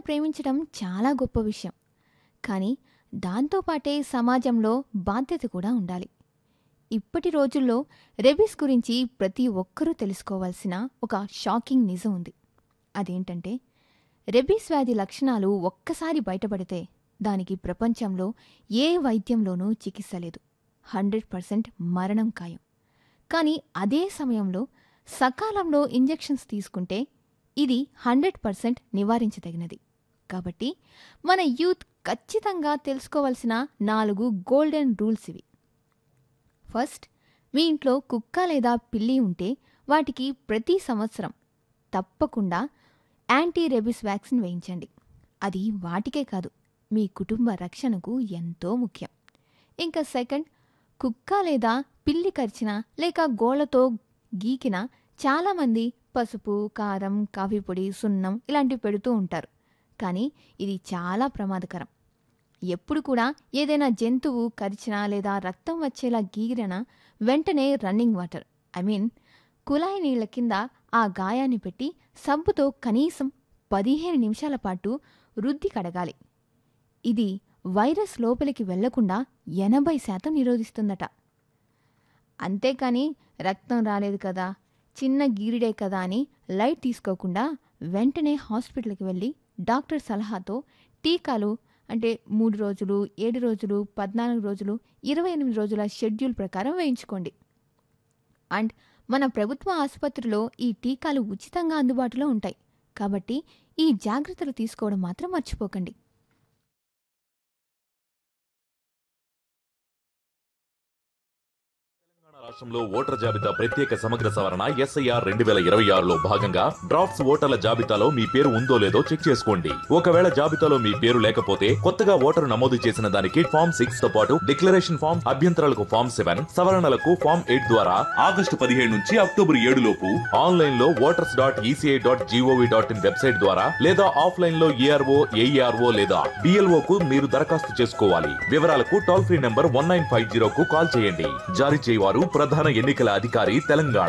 ప్రేమించడం చాలా గొప్ప విషయం కానీ దాంతోపాటే సమాజంలో బాధ్యత కూడా ఉండాలి ఇప్పటి రోజుల్లో రెబీస్ గురించి ప్రతి ఒక్కరూ తెలుసుకోవాల్సిన ఒక షాకింగ్ నిజం ఉంది అదేంటంటే రెబీస్ వ్యాధి లక్షణాలు ఒక్కసారి బయటపడితే దానికి ప్రపంచంలో ఏ వైద్యంలోనూ చికిత్స లేదు హండ్రెడ్ పర్సెంట్ మరణం ఖాయం కానీ అదే సమయంలో సకాలంలో ఇంజెక్షన్స్ తీసుకుంటే ఇది హండ్రెడ్ పర్సెంట్ నివారించదగినది కాబట్టి మన యూత్ ఖచ్చితంగా తెలుసుకోవాల్సిన నాలుగు గోల్డెన్ రూల్స్ ఇవి ఫస్ట్ మీ ఇంట్లో కుక్క లేదా పిల్లి ఉంటే వాటికి ప్రతి సంవత్సరం తప్పకుండా యాంటీ రెబిస్ వ్యాక్సిన్ వేయించండి అది వాటికే కాదు మీ కుటుంబ రక్షణకు ఎంతో ముఖ్యం ఇంకా సెకండ్ కుక్క లేదా పిల్లి కరిచిన లేక గోళ్లతో గీకిన చాలామంది పసుపు కారం కాఫీ పొడి సున్నం ఇలాంటివి పెడుతూ ఉంటారు కానీ ఇది చాలా ప్రమాదకరం ఎప్పుడు కూడా ఏదైనా జంతువు కరిచినా లేదా రక్తం వచ్చేలా గీరినా వెంటనే రన్నింగ్ వాటర్ ఐ మీన్ కుళాయి నీళ్ల కింద ఆ గాయాన్ని పెట్టి సబ్బుతో కనీసం పదిహేను నిమిషాల పాటు రుద్ది కడగాలి ఇది వైరస్ లోపలికి వెళ్లకుండా ఎనభై శాతం నిరోధిస్తుందట అంతేకాని రక్తం రాలేదు కదా చిన్న గీరిడే కదా అని లైట్ తీసుకోకుండా వెంటనే హాస్పిటల్కి వెళ్ళి డాక్టర్ సలహాతో టీకాలు అంటే మూడు రోజులు ఏడు రోజులు పద్నాలుగు రోజులు ఇరవై ఎనిమిది రోజుల షెడ్యూల్ ప్రకారం వేయించుకోండి అండ్ మన ప్రభుత్వ ఆసుపత్రిలో ఈ టీకాలు ఉచితంగా అందుబాటులో ఉంటాయి కాబట్టి ఈ జాగ్రత్తలు తీసుకోవడం మాత్రం మర్చిపోకండి రాష్ట్రంలో ఓటర్ జాబితా ప్రత్యేక సమగ్ర సవరణ ఎస్ఐఆర్ రెండు వేల ఇరవై ఆరులో భాగంగా డ్రాఫ్ట్స్ ఓటర్ల జాబితాలో మీ పేరు ఉందో లేదో చెక్ చేసుకోండి ఒకవేళ జాబితాలో మీ పేరు లేకపోతే కొత్తగా ఓటరు నమోదు చేసిన దానికి ఫామ్ సిక్స్ తో పాటు డిక్లరేషన్ ఫామ్ అభ్యంతరాలకు ఫామ్ సెవెన్ సవరణలకు ఫామ్ ఎయిట్ ద్వారా ఆగస్టు పదిహేడు నుంచి అక్టోబర్ ఏడు లోపు ఆన్లైన్ లో voters dot ECI dot GOV dot in website ద్వారా లేదా ఆఫ్లైన్ లో ఏఆర్ఓ ఏఈఆర్ఓ లేదా డిఎల్ఓ కు మీరు దరఖాస్తు చేసుకోవాలి వివరాలకు toll free number one nine five zero కు కాల్ చేయండి జారీ చేయవారు ప్రధాన ఎన్నికల అధికారి తెలంగాణ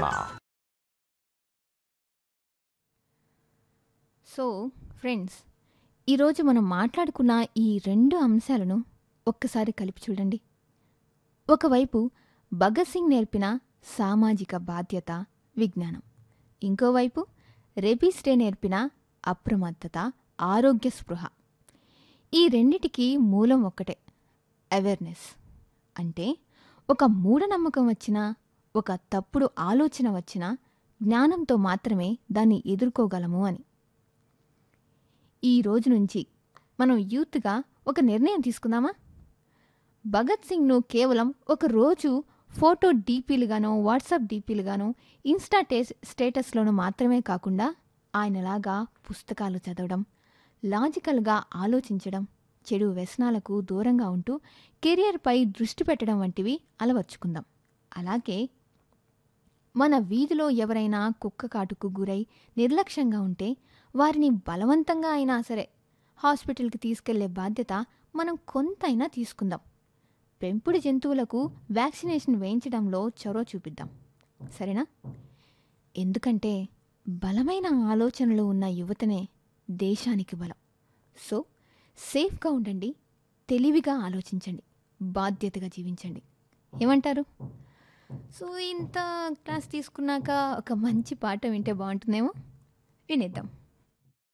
సో ఫ్రెండ్స్ ఈరోజు మనం మాట్లాడుకున్న ఈ రెండు అంశాలను ఒక్కసారి కలిపి చూడండి ఒకవైపు భగత్ సింగ్ నేర్పిన సామాజిక బాధ్యత విజ్ఞానం ఇంకోవైపు రెబీస్ డే నేర్పిన అప్రమత్తత ఆరోగ్య స్పృహ ఈ రెండిటికి మూలం ఒక్కటే అవేర్నెస్ అంటే ఒక మూఢనమ్మకం వచ్చినా ఒక తప్పుడు ఆలోచన వచ్చినా జ్ఞానంతో మాత్రమే దాన్ని ఎదుర్కోగలము అని ఈ రోజు నుంచి మనం యూత్గా ఒక నిర్ణయం తీసుకుందామా భగత్ సింగ్ను కేవలం ఒక రోజు ఫోటో డీపీలుగానో వాట్సాప్ డీపీలుగానో ఇన్స్టా టే స్టేటస్లోనూ మాత్రమే కాకుండా ఆయనలాగా పుస్తకాలు చదవడం లాజికల్గా ఆలోచించడం చెడు వ్యసనాలకు దూరంగా ఉంటూ కెరియర్పై దృష్టి పెట్టడం వంటివి అలవర్చుకుందాం అలాగే మన వీధిలో ఎవరైనా కుక్క కాటుకు గురై నిర్లక్ష్యంగా ఉంటే వారిని బలవంతంగా అయినా సరే హాస్పిటల్కి తీసుకెళ్లే బాధ్యత మనం కొంతైనా తీసుకుందాం పెంపుడు జంతువులకు వ్యాక్సినేషన్ వేయించడంలో చొరవ చూపిద్దాం సరేనా ఎందుకంటే బలమైన ఆలోచనలు ఉన్న యువతనే దేశానికి బలం సో సేఫ్గా ఉండండి తెలివిగా ఆలోచించండి బాధ్యతగా జీవించండి ఏమంటారు సో ఇంత క్లాస్ తీసుకున్నాక ఒక మంచి పాట వింటే బాగుంటుందేమో వినేద్దాం